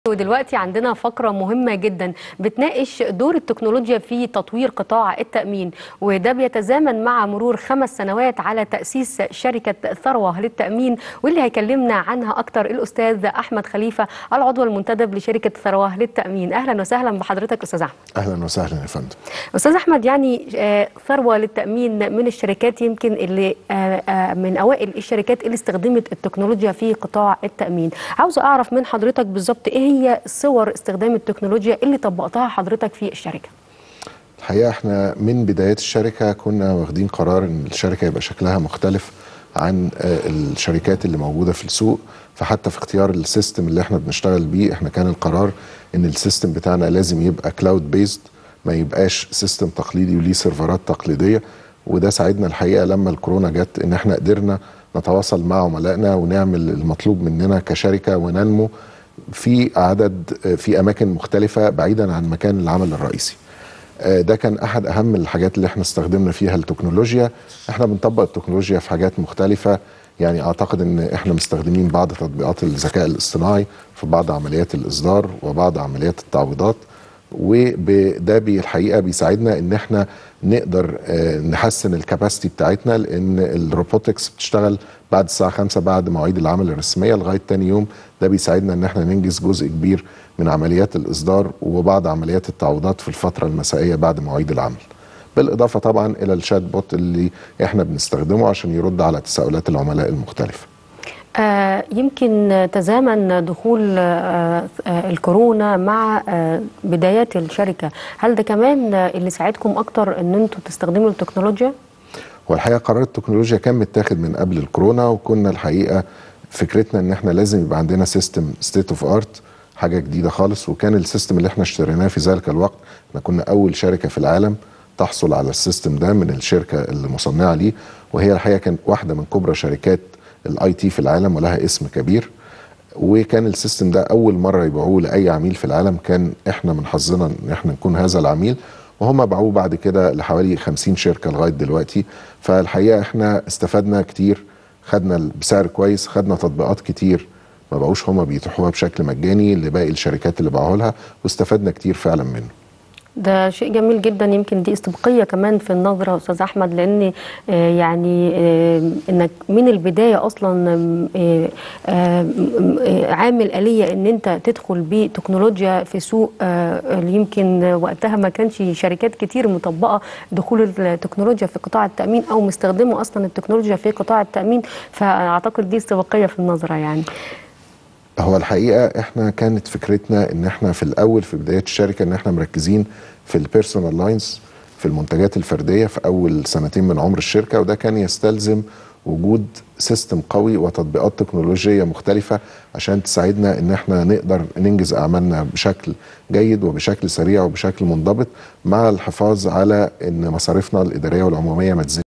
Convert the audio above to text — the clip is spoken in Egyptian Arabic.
ودلوقتي عندنا فقرة مهمة جدا بتناقش دور التكنولوجيا في تطوير قطاع التأمين وده بيتزامن مع مرور خمس سنوات على تأسيس شركة ثروة للتأمين واللي هيكلمنا عنها أكتر الأستاذ أحمد خليفة العضو المنتدب لشركة ثروة للتأمين أهلا وسهلا بحضرتك أستاذ أحمد اهلا وسهلا يا فندم أستاذ أحمد يعني آه، ثروة للتأمين من الشركات يمكن اللي آه، آه، من أوائل الشركات اللي استخدمت التكنولوجيا في قطاع التأمين عاوزة أعرف من حضرتك بالظبط إيه هي صور استخدام التكنولوجيا اللي طبقتها حضرتك في الشركة الحقيقه احنا من بدايات الشركه كنا واخدين قرار ان الشركه يبقى شكلها مختلف عن آه، الشركات اللي موجوده في السوق فحتى في اختيار السيستم اللي احنا بنشتغل بيه احنا كان القرار ان السيستم بتاعنا لازم يبقى كلاود بيزد ما يبقاش سيستم تقليدي وليه سيرفرات تقليديه وده ساعدنا الحقيقه لما الكورونا جت ان احنا قدرنا نتواصل مع عملائنا ونعمل المطلوب مننا كشركه وننمو في عدد في اماكن مختلفه بعيدا عن مكان العمل الرئيسي آه، ده كان احد اهم الحاجات اللي احنا استخدمنا فيها التكنولوجيا احنا بنطبق التكنولوجيا في حاجات مختلفه يعني اعتقد ان احنا مستخدمين بعض تطبيقات الذكاء الاصطناعي في بعض عمليات الاصدار وبعض عمليات التعويضات وده بي الحقيقه بيساعدنا ان احنا نقدر آه، نحسن الكباستي بتاعتنا لان الروبوتكس بتشتغل بعد الساعه 5 بعد مواعيد العمل الرسميه لغايه تاني يوم ده بيساعدنا ان احنا ننجز جزء كبير من عمليات الاصدار وبعض عمليات التعويضات في الفتره المسائيه بعد مواعيد العمل بالاضافه طبعا الى الشات بوت اللي احنا بنستخدمه عشان يرد على تساؤلات العملاء المختلفه آه، يمكن تزامن دخول آه، آه، الكورونا مع آه، بدايات الشركة هل ده كمان آه، اللي ساعدكم أكتر أن أنتوا تستخدموا التكنولوجيا؟ والحقيقه قرار التكنولوجيا كان متاخد من قبل الكورونا وكنا الحقيقه فكرتنا ان احنا لازم يبقى عندنا سيستم ستيت اوف ارت حاجه جديده خالص وكان السيستم اللي احنا اشتريناه في ذلك الوقت احنا كنا اول شركه في العالم تحصل على السيستم ده من الشركه اللي مصنعه ليه وهي الحقيقه كانت واحده من كبرى شركات الاي تي في العالم ولها اسم كبير وكان السيستم ده اول مره يبيعوه لاي عميل في العالم كان احنا من حظنا ان احنا نكون هذا العميل وهم باعوه بعد كده لحوالي 50 شركه لغايه دلوقتي فالحقيقه احنا استفدنا كتير خدنا بسعر كويس خدنا تطبيقات كتير ما بقوش هم بيتيحوها بشكل مجاني لباقي الشركات اللي باعوها لها واستفدنا كتير فعلا منه ده شيء جميل جدا يمكن دي استبقية كمان في النظرة أستاذ أحمد لأن آه، يعني آه، إنك من البداية أصلا آم، آه، آم، آه، عامل آلية إن أنت تدخل بتكنولوجيا في سوق آه، اللي يمكن وقتها ما كانش شركات كتير مطبقة دخول التكنولوجيا في قطاع التأمين أو مستخدمة أصلا التكنولوجيا في قطاع التأمين فأعتقد دي استبقية في النظرة يعني هو الحقيقه احنا كانت فكرتنا ان احنا في الاول في بدايه الشركه ان احنا مركزين في البيرسونال لاينز في المنتجات الفرديه في اول سنتين من عمر الشركه وده كان يستلزم وجود سيستم قوي وتطبيقات تكنولوجيه مختلفه عشان تساعدنا ان احنا نقدر ننجز اعمالنا بشكل جيد وبشكل سريع وبشكل منضبط مع الحفاظ على ان مصاريفنا الاداريه والعموميه ما تزيدش